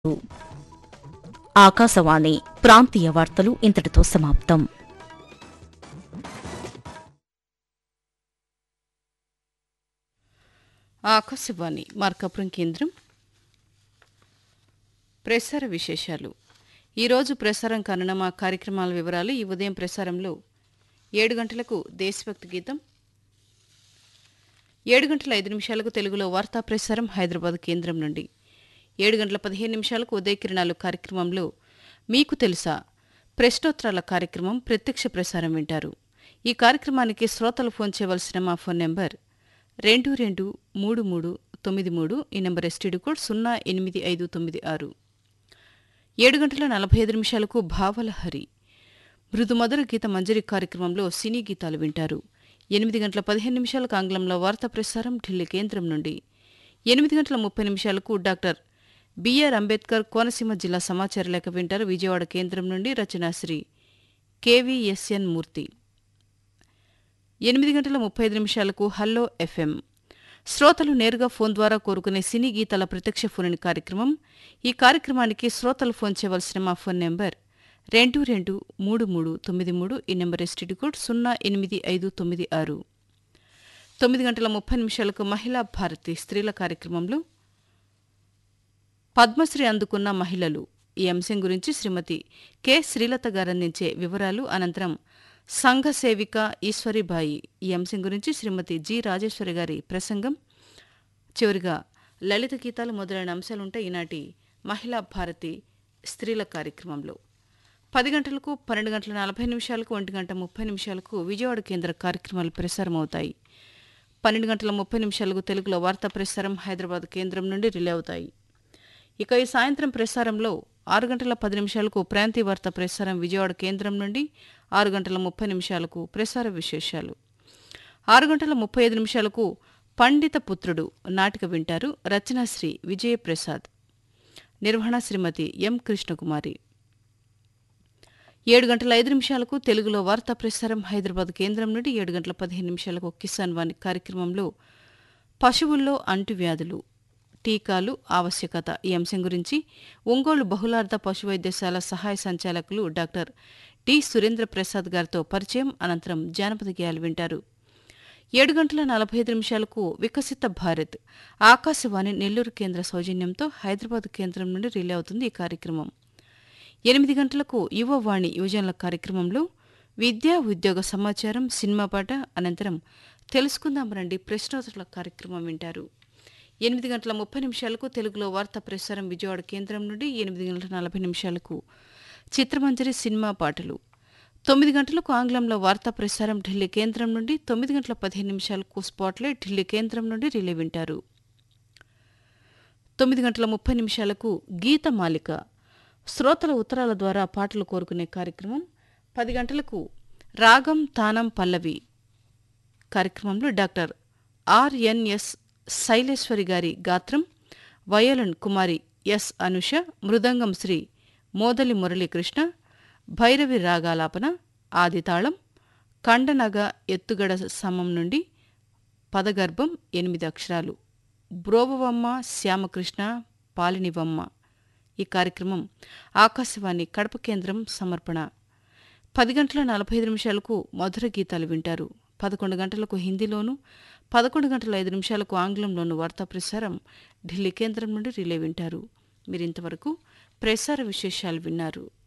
ఆకాశవాణి ప్రాంతీయ వార్తలు ఇంతటితో సమాప్తం ఆకాశవాణి మార్కాపురం కేంద్రం ప్రసార విశేషాలు ఈరోజు ప్రసారం కానున్న మా కార్యక్రమాల వివరాలు ఈ ఉదయం ప్రసారంలో ఏడు గంటలకు దేశభక్తి గీతం ఏడు గంటల ఐదు నిమిషాలకు తెలుగులో వార్తా ప్రసారం హైదరాబాద్ కేంద్రం నుండి ఏడు గంటల పదిహేను నిమిషాలకు ఉదయకిరణాలు కార్యక్రమంలో మీకు తెలుసా ప్రశ్నోత్తరాల కార్యక్రమం ప్రత్యక్ష ప్రసారం వింటారు ఈ కార్యక్రమానికి శ్రోతలు ఫోన్ చేయవలసిన మా ఫోన్ నెంబర్ రెండు రెండు మూడు మూడు తొమ్మిది మూడు ఈ నెంబర్ ఎస్టీడీ కోడ్ సున్నా ఎనిమిది ఐదు తొమ్మిది ఆరు ఏడు గంటల నలభై ఐదు నిమిషాలకు భావలహరి మృదుమధుర గీత మంజరి కార్యక్రమంలో సినీ గీతాలు వింటారు ఎనిమిది గంటల పదిహేను నిమిషాలకు ఆంగ్లంలో వార్తా ప్రసారం ఢిల్లీ కేంద్రం నుండి ఎనిమిది గంటల ముప్పై నిమిషాలకు డాక్టర్ బిఆర్ అంబేద్కర్ కోనసీమ జిల్లా సమాచార లేఖ వింటారు విజయవాడ కేంద్రం నుండి రచనా శ్రీ కేవీఎస్ఎన్ మూర్తి ఎనిమిది గంటల ముప్పై ఐదు నిమిషాలకు హల్లో ఎఫ్ఎం శ్రోతలు నేరుగా ఫోన్ ద్వారా కోరుకునే సినీ గీతాల ప్రత్యక్ష ఫోన్ కార్యక్రమం ఈ కార్యక్రమానికి శ్రోతలు ఫోన్ చేయవలసిన మా ఫోన్ నెంబర్ రెండు రెండు మూడు మూడు తొమ్మిది మూడు ఈ నెంబర్ ఎస్టీడీ కోడ్ సున్నా ఎనిమిది ఐదు తొమ్మిది ఆరు తొమ్మిది గంటల ముప్పై నిమిషాలకు మహిళా భారతి స్త్రీల కార్యక్రమంలో పద్మశ్రీ అందుకున్న మహిళలు ఈ అంశం గురించి శ్రీమతి కె శ్రీలత గారు అందించే వివరాలు అనంతరం సంఘ సేవిక ఈశ్వరిబాయి ఈ అంశం గురించి శ్రీమతి జి రాజేశ్వరి గారి ప్రసంగం చివరిగా లలిత గీతాలు మొదలైన అంశాలుంటాయి ఈనాటి మహిళా భారతి స్త్రీల కార్యక్రమంలో పది గంటలకు పన్నెండు గంటల నలభై నిమిషాలకు ఒంటి గంట ముప్పై నిమిషాలకు విజయవాడ కేంద్ర కార్యక్రమాలు ప్రసారం అవుతాయి పన్నెండు గంటల ముప్పై నిమిషాలకు తెలుగులో వార్తా ప్రసారం హైదరాబాద్ కేంద్రం నుండి రిలే అవుతాయి ఇక ఈ సాయంత్రం ప్రసారంలో ఆరు గంటల పది నిమిషాలకు ప్రాంతీయ వార్తా ప్రసారం విజయవాడ కేంద్రం నుండి ఆరు గంటల ముప్పై నిమిషాలకు ప్రసార విశేషాలు ఆరు గంటల ముప్పై ఐదు నిమిషాలకు పండిత పుత్రుడు నాటిక వింటారు రచనాశ్రీ విజయప్రసాద్ నిర్వహణ శ్రీమతి ఎం కృష్ణకుమారి ఏడు గంటల ఐదు నిమిషాలకు తెలుగులో వార్తా ప్రసారం హైదరాబాద్ కేంద్రం నుండి ఏడు గంటల పదిహేను నిమిషాలకు కిసాన్ వాణి కార్యక్రమంలో పశువుల్లో అంటువ్యాధులు టీకాలు ఆవశ్యకత ఈ అంశం గురించి ఒంగోలు బహుళార్థ పశు వైద్యశాల సహాయ సంచాలకులు డాక్టర్ టి సురేంద్ర ప్రసాద్ గారితో పరిచయం అనంతరం జానపద గేయాలు వింటారు ఏడు గంటల నలభై ఐదు నిమిషాలకు వికసిత భారత్ ఆకాశవాణి నెల్లూరు కేంద్ర సౌజన్యంతో హైదరాబాద్ కేంద్రం నుండి రిలే అవుతుంది ఈ కార్యక్రమం ఎనిమిది గంటలకు యువవాణి యువజనుల కార్యక్రమంలో విద్యా ఉద్యోగ సమాచారం సినిమా పాట అనంతరం తెలుసుకుందాం రండి ప్రశ్నోత్తరాల కార్యక్రమం వింటారు ఎనిమిది గంటల ముప్పై నిమిషాలకు తెలుగులో వార్తా ప్రసారం విజయవాడ కేంద్రం నుండి ఎనిమిది గంటల నలభై నిమిషాలకు చిత్రమంజరి సినిమా పాటలు తొమ్మిది గంటలకు ఆంగ్లంలో వార్తా ప్రసారం ఢిల్లీ కేంద్రం నుండి తొమ్మిది గంటల పదిహేను నిమిషాలకు స్పాట్లైట్ ఢిల్లీ కేంద్రం నుండి రిలే వింటారు తొమ్మిది గంటల ముప్పై నిమిషాలకు గీతమాలిక శ్రోతల ఉత్తరాల ద్వారా పాటలు కోరుకునే కార్యక్రమం పది గంటలకు రాగం తానం పల్లవి కార్యక్రమంలో డాక్టర్ ఆర్ఎన్ఎస్ శైలేశ్వరి గారి గాత్రం వయోలన్ కుమారి ఎస్ అనుష మృదంగం శ్రీ మోదలి మురళీకృష్ణ భైరవి రాగాలాపన ఆదితాళం కండనగ ఎత్తుగడ సమం నుండి పదగర్భం ఎనిమిది అక్షరాలు బ్రోవవమ్మ శ్యామకృష్ణ పాలినివమ్మ ఈ కార్యక్రమం ఆకాశవాణి కడప కేంద్రం సమర్పణ పది గంటల నలభై ఐదు నిమిషాలకు మధుర గీతాలు వింటారు పదకొండు గంటలకు హిందీలోను పదకొండు గంటల ఐదు నిమిషాలకు ఆంగ్లంలోను వార్తా ప్రసారం ఢిల్లీ కేంద్రం నుండి రిలే వింటారు మీరింతవరకు ప్రసార విశేషాలు విన్నారు